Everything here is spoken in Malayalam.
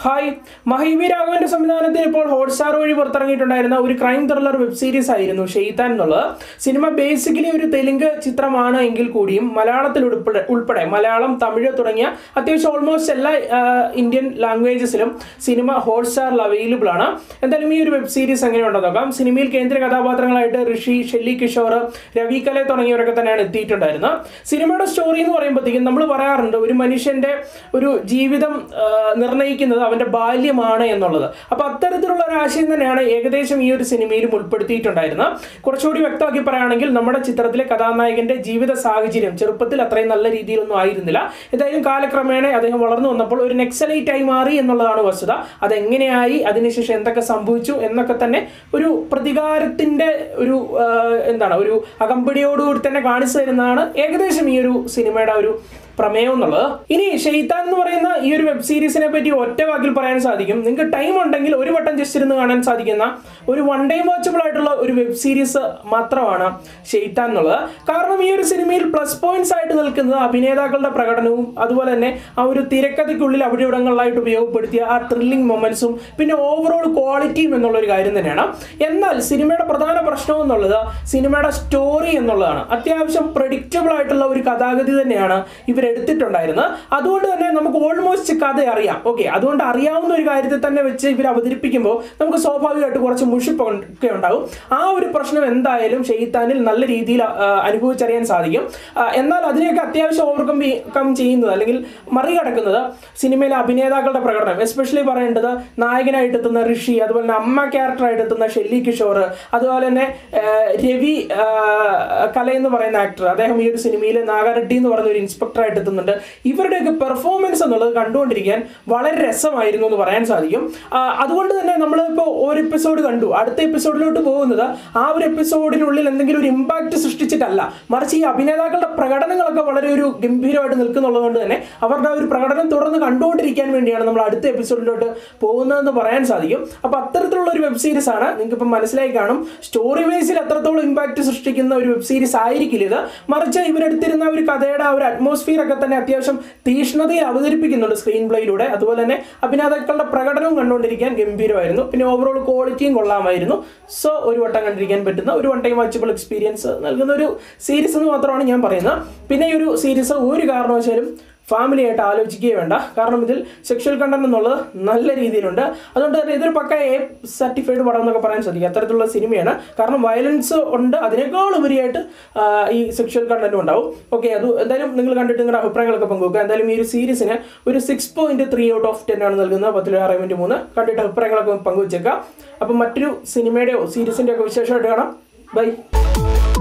ഹായ് മഹിബി രാഘവന്റെ സംവിധാനത്തിൽ ഇപ്പോൾ ഹോട്ട്സ്റ്റാർ വഴി പുറത്തിറങ്ങിയിട്ടുണ്ടായിരുന്ന ഒരു ക്രൈം ത്രില്ലർ വെബ് സീരീസ് ആയിരുന്നു ഷെയ്ത്താൻ എന്നുള്ളത് സിനിമ ബേസിക്കലി ഒരു തെലുങ്ക് ചിത്രമാണ് എങ്കിൽ കൂടിയും മലയാളത്തിൽ ഉൾപ്പെടെ ഉൾപ്പെടെ മലയാളം തമിഴ് തുടങ്ങിയ അത്യാവശ്യം ഓൾമോസ്റ്റ് എല്ലാ ആ, ഇന്ത്യൻ ലാംഗ്വേജസിലും സിനിമ ഹോട്ട്സ്റ്റാറിൽ അവൈലബിൾ ആണ് എന്തായാലും ഈ ഒരു വെബ് സീരീസ് എങ്ങനെയുണ്ടെന്ന് നോക്കാം സിനിമയിൽ കേന്ദ്ര കഥാപാത്രങ്ങളായിട്ട് ഋഷി ഷെല്ലി കിഷോർ രവി കലെ തുടങ്ങിയവരൊക്കെ തന്നെയാണ് എത്തിയിട്ടുണ്ടായിരുന്നത് സിനിമയുടെ സ്റ്റോറി എന്ന് പറയുമ്പോഴത്തേക്കും നമ്മൾ പറയാറുണ്ട് ഒരു മനുഷ്യന്റെ ഒരു ജീവിതം ആ, നിർണ്ണയിക്കുന്നത് അവന്റെ ബാല്യമാണ് എന്നുള്ളത് അപ്പൊ അത്തരത്തിലുള്ള ഒരു ആശയം തന്നെയാണ് ഏകദേശം ഈ ഒരു സിനിമയിലും ഉൾപ്പെടുത്തിയിട്ടുണ്ടായിരുന്നത് കുറച്ചുകൂടി വ്യക്തമാക്കി പറയുകയാണെങ്കിൽ നമ്മുടെ ചിത്രത്തിലെ കഥാനായകന്റെ ജീവിത സാഹചര്യം ചെറുപ്പത്തിൽ അത്രയും നല്ല രീതിയിലൊന്നും ആയിരുന്നില്ല എന്തായാലും കാലക്രമേണ അദ്ദേഹം വളർന്നു വന്നപ്പോൾ ഒരു നെക്സലൈറ്റ് ആയി മാറി എന്നുള്ളതാണ് വസ്തുത അതെങ്ങനെയായി അതിനുശേഷം എന്തൊക്കെ സംഭവിച്ചു എന്നൊക്കെ തന്നെ ഒരു പ്രതികാരത്തിന്റെ ഒരു ആ, എന്താണ് ഒരു അകമ്പടിയോടുകൂടി തന്നെ കാണിച്ചു തരുന്നതാണ് ഏകദേശം ഈ ഒരു സിനിമയുടെ ഒരു പ്രമേയം എന്നുള്ളത് ഇനി ഷെയ്ത്താൻ എന്ന് പറയുന്ന ഈ ഒരു വെബ് സീരീസിനെ പറ്റി ഒറ്റ വാക്കിൽ പറയാൻ സാധിക്കും നിങ്ങൾക്ക് ടൈം ഉണ്ടെങ്കിൽ ഒരു വട്ടം ജസ്റ്റ് ഇരുന്ന് കാണാൻ സാധിക്കുന്ന ഒരു വൺ ടൈം വാച്ചബിൾ ആയിട്ടുള്ള ഒരു വെബ് സീരീസ് മാത്രമാണ് ഷെയ്ത്താൻ എന്നുള്ളത് കാരണം ഈ ഒരു സിനിമയിൽ പ്ലസ് പോയിന്റ്സ് ആയിട്ട് നിൽക്കുന്നത് അഭിനേതാക്കളുടെ പ്രകടനവും അതുപോലെ തന്നെ ആ ഒരു തിരക്കഥയ്ക്കുള്ളിൽ അവിടെ ഇവിടങ്ങളിലായിട്ട് ഉപയോഗപ്പെടുത്തിയ ആ ത്രില്ലിംഗ് മൊമെന്റ്സും പിന്നെ ഓവറോൾ ക്വാളിറ്റിയും എന്നുള്ള ഒരു കാര്യം തന്നെയാണ് എന്നാൽ സിനിമയുടെ പ്രധാന പ്രശ്നം എന്നുള്ളത് സിനിമയുടെ സ്റ്റോറി എന്നുള്ളതാണ് അത്യാവശ്യം പ്രഡിക്റ്റബിൾ ആയിട്ടുള്ള ഒരു കഥാഗതി തന്നെയാണ് ഇവർ എടുത്തിട്ടുണ്ടായിരുന്നത് അതുകൊണ്ട് തന്നെ നമുക്ക് ഓൾമോസ്റ്റ് കഥ അറിയാം ഓക്കെ അതുകൊണ്ട് അറിയാവുന്ന ഒരു കാര്യത്തെ തന്നെ വെച്ച് ഇവർ അവതരിപ്പിക്കുമ്പോൾ നമുക്ക് സ്വാഭാവികമായിട്ട് കുറച്ച് മുഷിപ്പ് ഒക്കെ ഉണ്ടാകും ആ ഒരു പ്രശ്നം എന്തായാലും ഷെയ്ത്താനിൽ നല്ല രീതിയിൽ ആ, അനുഭവിച്ചറിയാൻ സാധിക്കും ആ, എന്നാൽ അതിനെയൊക്കെ അത്യാവശ്യം ഓവർകം കം ചെയ്യുന്നത് അല്ലെങ്കിൽ മറികടക്കുന്നത് സിനിമയിലെ അഭിനേതാക്കളുടെ പ്രകടനം എസ്പെഷ്യലി പറയേണ്ടത് നായകനായിട്ട് എത്തുന്ന ഋഷി അതുപോലെ തന്നെ അമ്മ ക്യാരക്ടറായിട്ട് എത്തുന്ന ഷെല്ലി കിഷോർ അതുപോലെ തന്നെ ആ, രവി ആ, കല എന്ന് പറയുന്ന ആക്ടർ അദ്ദേഹം ഈ ഒരു സിനിമയിൽ നാഗാറെഡ്ഡി എന്ന് പറയുന്ന ഒരു ഇൻസ്പെക്ടറായിട്ട് എത്തുന്നുണ്ട് ഇവരുടെയൊക്കെ പെർഫോമൻസ് എന്നുള്ളത് കണ്ടുകൊണ്ടിരിക്കാൻ വളരെ രസമായിരുന്നു എന്ന് പറയാൻ സാധിക്കും ആ, അതുകൊണ്ട് തന്നെ നമ്മളിപ്പോൾ ഒരു എപ്പിസോഡ് കണ്ടു അടുത്ത എപ്പിസോഡിലോട്ട് പോകുന്നത് ആ ഒരു എപ്പിസോഡിനുള്ളിൽ എന്തെങ്കിലും ഒരു ഇമ്പാക്റ്റ് സൃഷ്ടിച്ചിട്ടല്ല മറിച്ച് ഈ അഭിനേതാക്കളുടെ പ്രകടനങ്ങളൊക്കെ വളരെ ഒരു ഗംഭീരമായിട്ട് നിൽക്കുന്നുള്ളത് കൊണ്ട് തന്നെ അവരുടെ ആ ഒരു പ്രകടനം തുടർന്ന് കണ്ടുകൊണ്ടിരിക്കാൻ വേണ്ടിയാണ് നമ്മൾ അടുത്ത എപ്പിസോഡിലോട്ട് പോകുന്നതെന്ന് പറയാൻ സാധിക്കും അപ്പോൾ അത്തരത്തിലുള്ള ഒരു വെബ് സീരീസ് ആണ് നിങ്ങൾക്ക് ഇപ്പം മനസ്സിലായി കാണും സ്റ്റോറി ബേസിൽ എത്രത്തോളം ഇമ്പാക്റ്റ് സൃഷ്ടിക്കുന്ന ഒരു വെബ് സീരീസ് ആയിരിക്കില്ല ഇത് മറിച്ച് ഇവരെടുത്തിരുന്ന ഒരു കഥയുടെ ആ ഒരു അറ്റ്മോസ്ഫിയർ ഒക്കെ തന്നെ അത്യാവശ്യം തീഷ്ണതയിൽ അവതരിപ്പിക്കുന്നുണ്ട് സ്ക്രീൻ പ്ലേയിലൂടെ അതുപോലെ തന്നെ അഭിനേതാക്കളുടെ പ്രകടനവും കണ്ടുകൊണ്ടിരിക്കാൻ ഗംഭീരമായിരുന്നു പിന്നെ ഓവറോൾ ക്വാളിറ്റിയും കൊള്ളാമായിരുന്നു സോ ഒരു വട്ടം കണ്ടിരിക്കാൻ പറ്റുന്ന ഒരു വൺ ടൈം വാച്ചബിൾ എക്സ്പീരിയൻസ് നൽകുന്ന ഒരു സീരീസ് എന്ന് മാത്രമാണ് ഞാൻ പറയുന്നത് പിന്നെ ഈ ഒരു സീരീസ് ഒരു കാരണവശാലും ഫാമിലി ആയിട്ട് ആലോചിക്കുകയേ വേണ്ട കാരണം ഇതിൽ സെക്ഷൽ കണ്ടന്റ് എന്നുള്ളത് നല്ല രീതിയിലുണ്ട് അതുകൊണ്ട് തന്നെ ഇതൊരു പക്ക എ സർട്ടിഫൈഡ് പടം എന്നൊക്കെ പറയാൻ സാധിക്കും അത്തരത്തിലുള്ള സിനിമയാണ് കാരണം വയലൻസ് ഉണ്ട് അതിനേക്കാൾ ഉപരിയായിട്ട് ആ, ഈ സെക്ഷൽ കണ്ടന്റും ഉണ്ടാവും ഓക്കെ അത് എന്തായാലും നിങ്ങൾ കണ്ടിട്ട് നിങ്ങളുടെ അഭിപ്രായങ്ങളൊക്കെ പങ്കുവെക്കുക എന്തായാലും ഈ ഒരു സീരീസിന് ഒരു six point three out of ten ആണ് നൽകുന്നത് പത്തിൽ ആറ് പോയിന്റ് മൂന്ന് കണ്ടിട്ട് അഭിപ്രായങ്ങളൊക്കെ പങ്കുവെച്ചേക്കാം അപ്പം മറ്റൊരു സിനിമയുടെയോ സീരീസിൻ്റെയോ ഒക്കെ വിശേഷമായിട്ട് കാണാം ബൈ